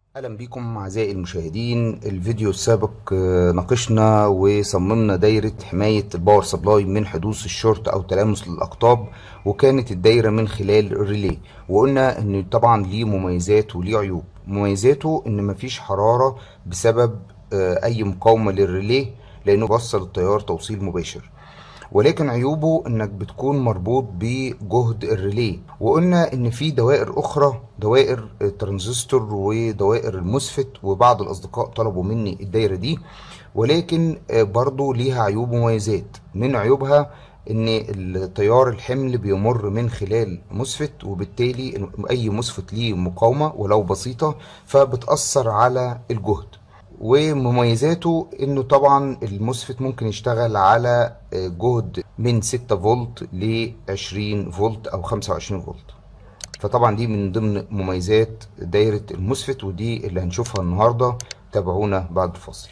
اهلا بكم اعزائي المشاهدين الفيديو السابق آه، ناقشنا وصممنا دايرة حماية الباور سبلاي من حدوث الشورت او تلامس للاقطاب وكانت الدايرة من خلال الريلي وقلنا ان طبعا ليه مميزات وليه عيوب مميزاته ان مفيش حرارة بسبب آه، اي مقاومة للريلي لانه بيوصل التيار توصيل مباشر ولكن عيوبه انك بتكون مربوط بجهد الريلي وقلنا ان في دوائر اخرى دوائر الترانزستور ودوائر المسفت وبعض الاصدقاء طلبوا مني الدايره دي ولكن آه، برضو ليها عيوب ومميزات من عيوبها ان التيار الحمل بيمر من خلال مسفت وبالتالي اي مسفت ليه مقاومه ولو بسيطه فبتاثر على الجهد ومميزاته انه طبعا المسفت ممكن يشتغل على آه، جهد من 6 فولت ل 20 فولت او 25 فولت فطبعا دي من ضمن مميزات دايرة المسفت ودي اللي هنشوفها النهاردة تابعونا بعد الفاصل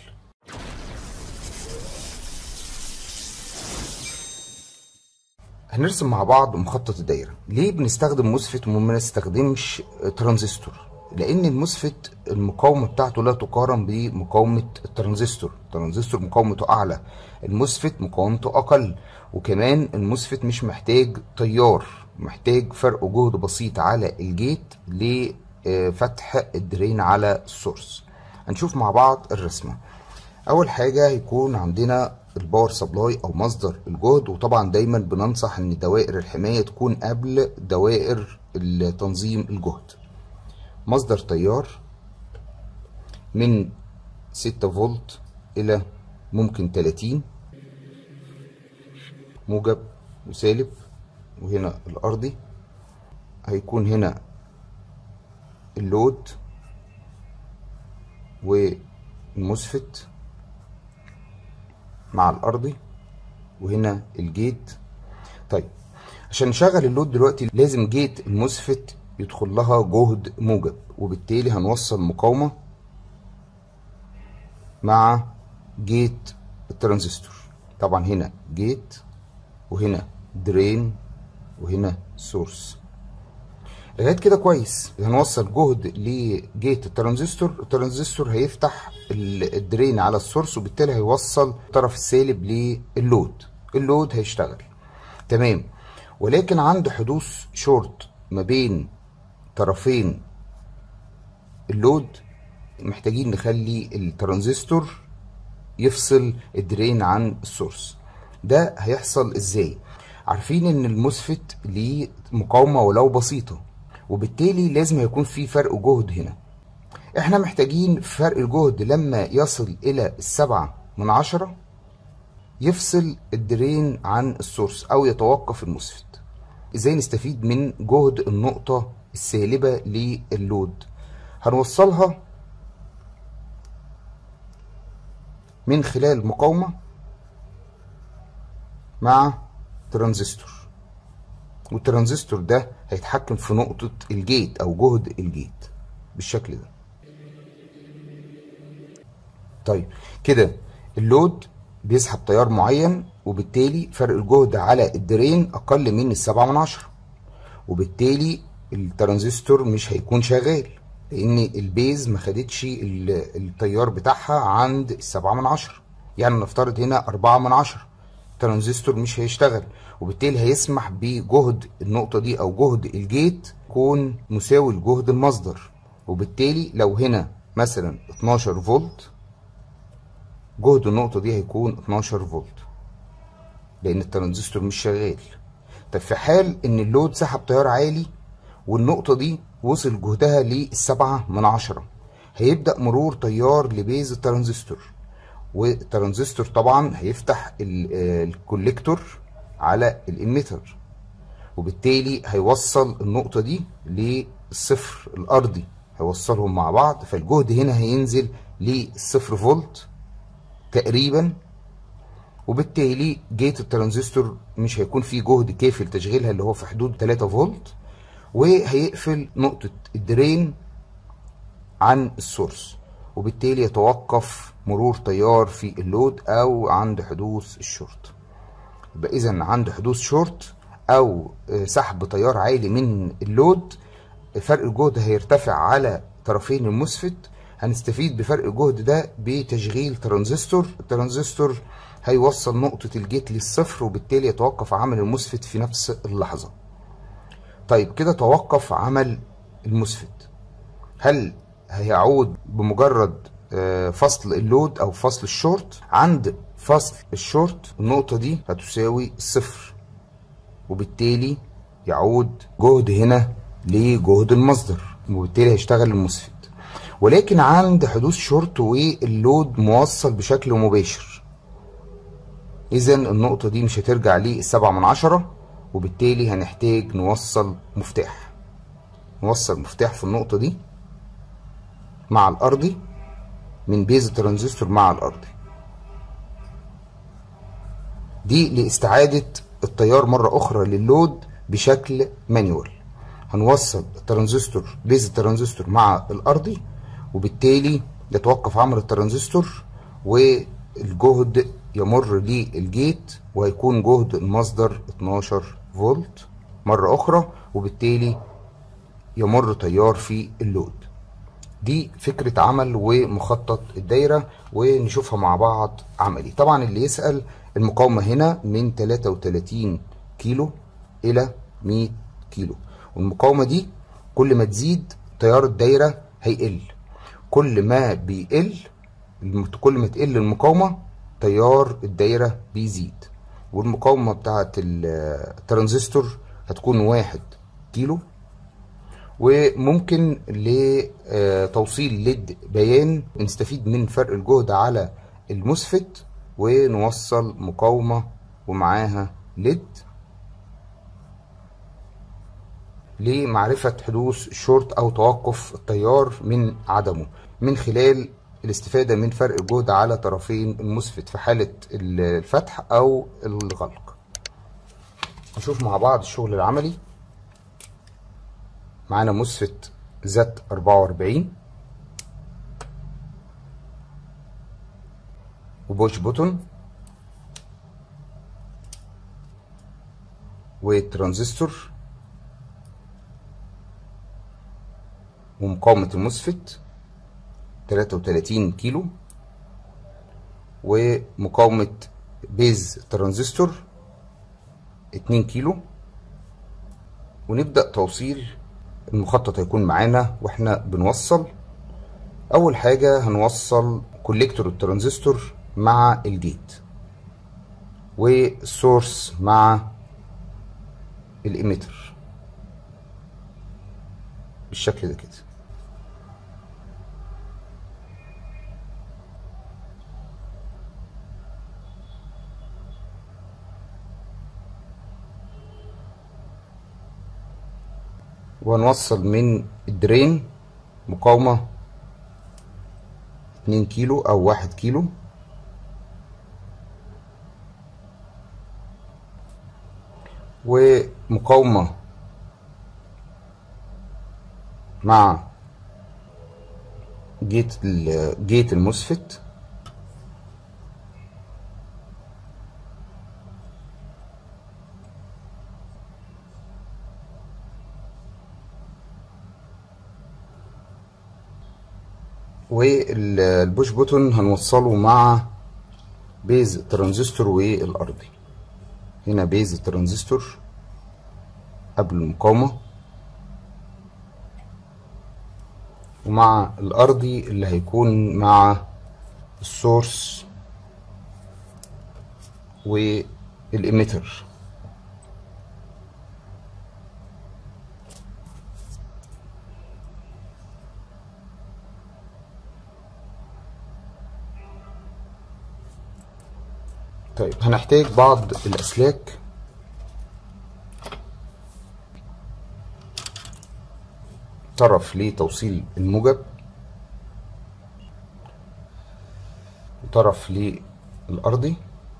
هنرسم مع بعض مخطط الدايرة ليه بنستخدم مسفت وما بنستخدمش ترانزستور لان المسفت المقاومه بتاعته لا تقارن بمقاومه الترانزستور الترانزستور مقاومته اعلى المسفت مقاومته اقل وكمان المسفت مش محتاج تيار محتاج فرق جهد بسيط على الجيت لفتح الدرين على السورس هنشوف مع بعض الرسمه اول حاجه هيكون عندنا الباور سبلاي او مصدر الجهد وطبعا دايما بننصح ان دوائر الحمايه تكون قبل دوائر تنظيم الجهد مصدر تيار من 6 فولت الى ممكن 30 موجب وسالب وهنا الارضي هيكون هنا اللود والمسفت مع الارضي وهنا الجيت طيب عشان نشغل اللود دلوقتي لازم جيت المسفت يدخل لها جهد موجب وبالتالي هنوصل مقاومة مع جيت الترانزستور طبعا هنا جيت وهنا درين وهنا سورس لغايه كده كويس هنوصل جهد لجيت الترانزستور الترانزستور هيفتح الدرين على السورس وبالتالي هيوصل الطرف السالب للود اللود هيشتغل تمام ولكن عند حدوث شورت ما بين طرفين اللود محتاجين نخلي الترانزستور يفصل الدرين عن السورس ده هيحصل ازاي عارفين ان المسفت ليه مقاومة ولو بسيطة وبالتالي لازم يكون في فرق جهد هنا احنا محتاجين فرق الجهد لما يصل الى السبعة من عشرة يفصل الدرين عن السورس او يتوقف المسفت ازاي نستفيد من جهد النقطة السالبة للود هنوصلها من خلال مقاومة مع ترانزستور والترانزستور ده هيتحكم في نقطة الجيت أو جهد الجيت بالشكل ده طيب كده اللود بيسحب تيار معين وبالتالي فرق الجهد على الدرين أقل من السبعة من عشرة وبالتالي الترانزستور مش هيكون شغال لان البيز ما خدتش التيار بتاعها عند السبعة من عشرة يعني نفترض هنا أربعة من عشرة الترانزستور مش هيشتغل وبالتالي هيسمح بجهد النقطة دي أو جهد الجيت يكون مساوي لجهد المصدر وبالتالي لو هنا مثلا 12 فولت جهد النقطة دي هيكون 12 فولت لأن الترانزستور مش شغال طب في حال إن اللود سحب تيار عالي والنقطة دي وصل جهدها للسبعة من عشرة هيبدأ مرور تيار لبيز الترانزستور والترانزستور طبعا هيفتح الكوليكتور على الاميتر وبالتالي هيوصل النقطة دي للصفر الأرضي هيوصلهم مع بعض فالجهد هنا هينزل للصفر فولت تقريبا وبالتالي جيت الترانزستور مش هيكون فيه جهد كافي لتشغيلها اللي هو في حدود 3 فولت وهيقفل نقطة الدرين عن السورس وبالتالي يتوقف مرور تيار في اللود او عند حدوث الشورت يبقى اذا عند حدوث شورت او سحب تيار عالي من اللود فرق الجهد هيرتفع على طرفين الموسفيت هنستفيد بفرق الجهد ده بتشغيل ترانزستور الترانزستور هيوصل نقطة الجيت للصفر وبالتالي يتوقف عمل الموسفيت في نفس اللحظة طيب كده توقف عمل الموسفيت هل هيعود بمجرد فصل اللود او فصل الشورت عند فصل الشورت النقطة دي هتساوي صفر وبالتالي يعود جهد هنا لجهد المصدر وبالتالي هيشتغل الموسفيت ولكن عند حدوث شورت واللود موصل بشكل مباشر اذا النقطة دي مش هترجع للسبعة من عشرة وبالتالي هنحتاج نوصل مفتاح نوصل مفتاح في النقطة دي مع الارضي من بيز الترانزستور مع الارضي دي لاستعادة التيار مرة اخرى لللود بشكل مانيوال هنوصل الترانزستور بيز الترانزستور مع الارضي وبالتالي يتوقف عمل الترانزستور والجهد يمر للجيت وهيكون جهد المصدر 12 فولت مرة أخرى وبالتالي يمر تيار في اللود دي فكرة عمل ومخطط الدايرة ونشوفها مع بعض عملي طبعا اللي يسأل المقاومة هنا من 33 كيلو إلى 100 كيلو والمقاومة دي كل ما تزيد تيار الدايرة هيقل كل ما بيقل كل ما تقل المقاومة تيار الدايرة بيزيد والمقاومة بتاعة الترانزستور هتكون واحد كيلو وممكن لتوصيل ليد بيان نستفيد من فرق الجهد على المسفت ونوصل مقاومة ومعاها ليد لمعرفة حدوث شورت أو توقف التيار من عدمه من خلال الاستفادة من فرق الجهد على طرفين المسفت في حالة الفتح أو الغلق نشوف مع بعض الشغل العملي معانا مسفت زت 44 وبوش بوتون وترانزستور ومقاومة المسفت 33 كيلو ومقاومة بيز ترانزستور 2 كيلو ونبدأ توصيل المخطط هيكون معانا واحنا بنوصل اول حاجة هنوصل كوليكتور الترانزستور مع الجيت والسورس مع الاميتر بالشكل ده كده وهنوصل من الدرين مقاومة اتنين كيلو او واحد كيلو ومقاومة مع جيت جيت المسفت والبوش بوتون هنوصله مع بيز الترانزستور والارضي هنا بيز الترانزستور قبل المقاومة ومع الارضي اللي هيكون مع السورس والإميتر طيب هنحتاج بعض الأسلاك طرف لتوصيل الموجب وطرف للأرضي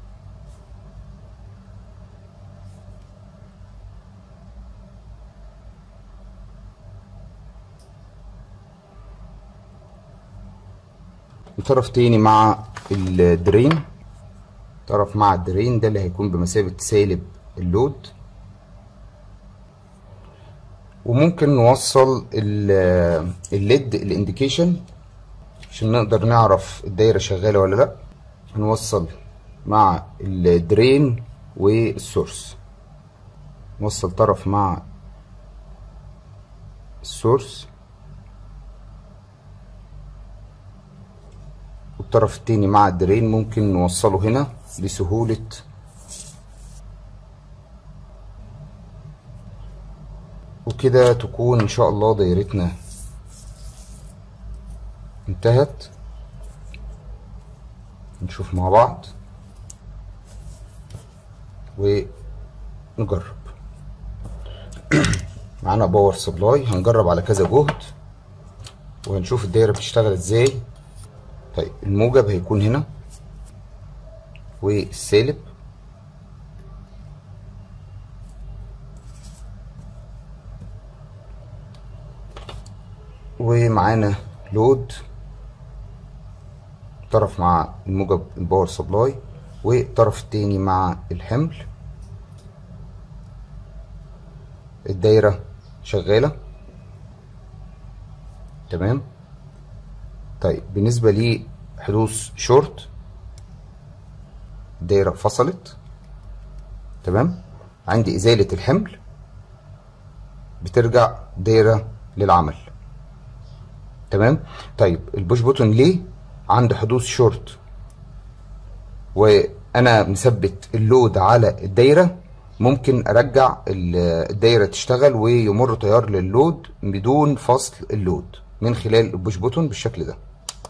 وطرف تاني مع الدرين طرف مع الدرين ده اللي هيكون بمثابة سالب اللود وممكن نوصل ال- الليد الانديكيشن عشان نقدر نعرف الدايرة شغالة ولا لا هنوصل مع الدرين والسورس نوصل طرف مع السورس والطرف التاني مع الدرين ممكن نوصله هنا بسهولة وكده تكون ان شاء الله دايرتنا انتهت نشوف مع بعض ونجرب معانا باور سبلاي هنجرب على كذا جهد وهنشوف الدايره بتشتغل ازاي طيب الموجب هيكون هنا والسالب ومعانا لود طرف مع الموجب الباور سبلاي والطرف التاني مع الحمل الدايرة شغالة تمام طيب بالنسبة لحدوث شورت الدايرة فصلت تمام عندي إزالة الحمل بترجع دايرة للعمل تمام طيب البوش بوتون ليه عند حدوث شورت وانا مثبت اللود على الدايره ممكن ارجع ال- الدايره تشتغل ويمر تيار لللود بدون فصل اللود من خلال البوش بوتون بالشكل ده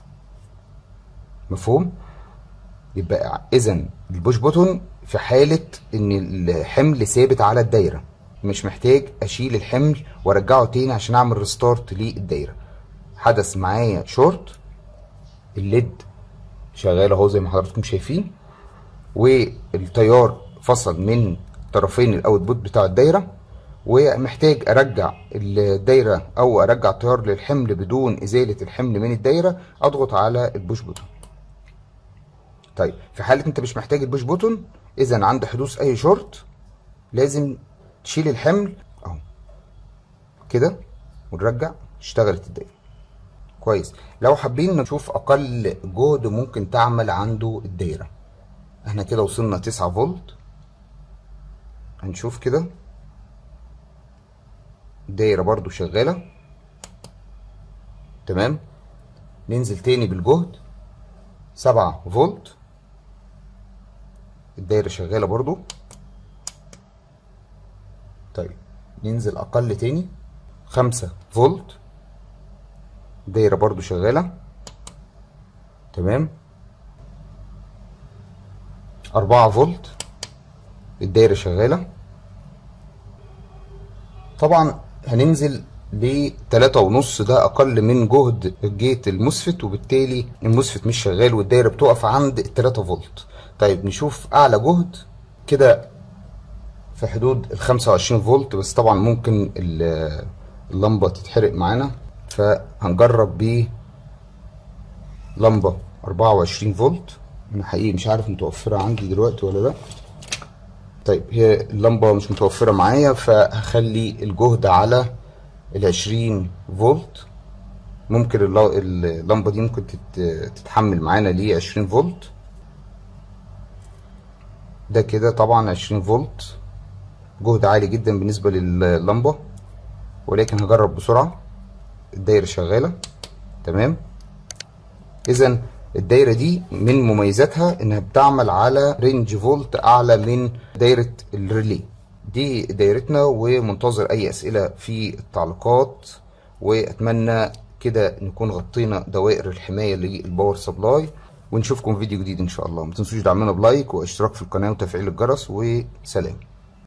مفهوم يبقى اذا البوش بوتون في حاله ان الحمل ثابت على الدايره مش محتاج اشيل الحمل وارجعه تاني عشان اعمل ريستارت للدايره حدث معايا شورت الليد شغال اهو زي ما حضراتكم شايفين والتيار فصل من طرفين الاوتبوت بتاع الدايره ومحتاج ارجع الدايره او ارجع التيار للحمل بدون ازاله الحمل من الدايره اضغط على البوش بوتون طيب في حاله انت مش محتاج البوش بوتون اذا عند حدوث اي شورت لازم تشيل الحمل اهو كده ونرجع اشتغلت الدايره كويس لو حابين نشوف اقل جهد ممكن تعمل عنده الدايره احنا كده وصلنا 9 فولت هنشوف كده الدايره برضو شغاله تمام ننزل تاني بالجهد 7 فولت الدايره شغاله برضو طيب ننزل اقل تاني 5 فولت الدايره برضو شغاله تمام أربعة فولت الدايرة شغالة طبعا هننزل لتلاتة ونص ده أقل من جهد جيت المسفت وبالتالي المسفت مش شغال والدايرة بتقف عند التلاتة فولت طيب نشوف أعلى جهد كده في حدود الخمسة وعشرين فولت بس طبعا ممكن ال- اللمبة تتحرق معانا فهنجرب ب لمبة أربعة وعشرين فولت أنا حقيقي مش عارف متوفرة عندي دلوقتي ولا لأ طيب هي اللمبة مش متوفرة معايا فهخلي الجهد على العشرين فولت ممكن الل- اللمبة دي ممكن تت- تتحمل معانا ليه عشرين فولت ده كده طبعا عشرين فولت جهد عالي جدا بالنسبة لللمبة ولكن هجرب بسرعة الدايرة شغالة تمام اذا الدايرة دي من مميزاتها انها بتعمل على رينج فولت اعلى من دايرة الريلي دي دايرتنا ومنتظر اي اسئلة في التعليقات واتمنى كده نكون غطينا دوائر الحماية للباور سبلاي ونشوفكم فيديو جديد ان شاء الله ما تنسوش دعمنا بلايك واشتراك في القناة وتفعيل الجرس وسلام